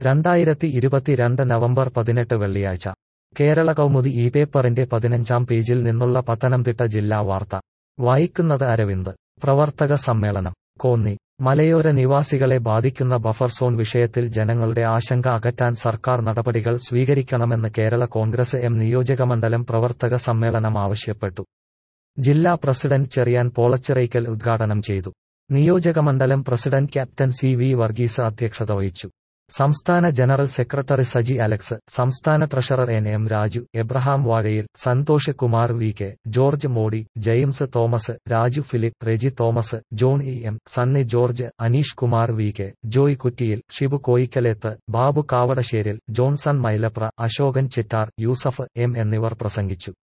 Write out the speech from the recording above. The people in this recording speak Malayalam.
രണ്ടായിരത്തി ഇരുപത്തിരണ്ട് നവംബർ പതിനെട്ട് വെള്ളിയാഴ്ച കേരള കൗമുദി ഈ പേപ്പറിന്റെ പതിനഞ്ചാം പേജിൽ നിന്നുള്ള പത്തനംതിട്ട ജില്ലാ വാർത്ത വായിക്കുന്നത് അരവിന്ദ് പ്രവർത്തക സമ്മേളനം കോന്നി മലയോര നിവാസികളെ ബാധിക്കുന്ന ബഫർ സോൺ വിഷയത്തിൽ ജനങ്ങളുടെ ആശങ്ക അകറ്റാൻ സർക്കാർ നടപടികൾ സ്വീകരിക്കണമെന്ന് കേരള കോൺഗ്രസ് എം നിയോജകമണ്ഡലം പ്രവർത്തക സമ്മേളനം ആവശ്യപ്പെട്ടു ജില്ലാ പ്രസിഡന്റ് ചെറിയാൻ പോളച്ചിറയ്ക്കൽ ഉദ്ഘാടനം ചെയ്തു നിയോജകമണ്ഡലം president captain C V Varghese അധ്യക്ഷത വഹിച്ചു സംസ്ഥാന ജനറൽ സെക്രട്ടറി സജി അലക്സ് സംസ്ഥാന treasurer N M Raju Abraham Vazhayil Santhosh Kumar V K George Modi James Thomas Raju Philip Reji Thomas John E M Sunny George Aneesh Kumar V K Joy Kuttiyil Shibu Koyikkalethu Babu Kavadasseril Johnson Mylapra Ashokan Chittar Yusuf M എന്നിവർ പ്രസംഗിച്ചു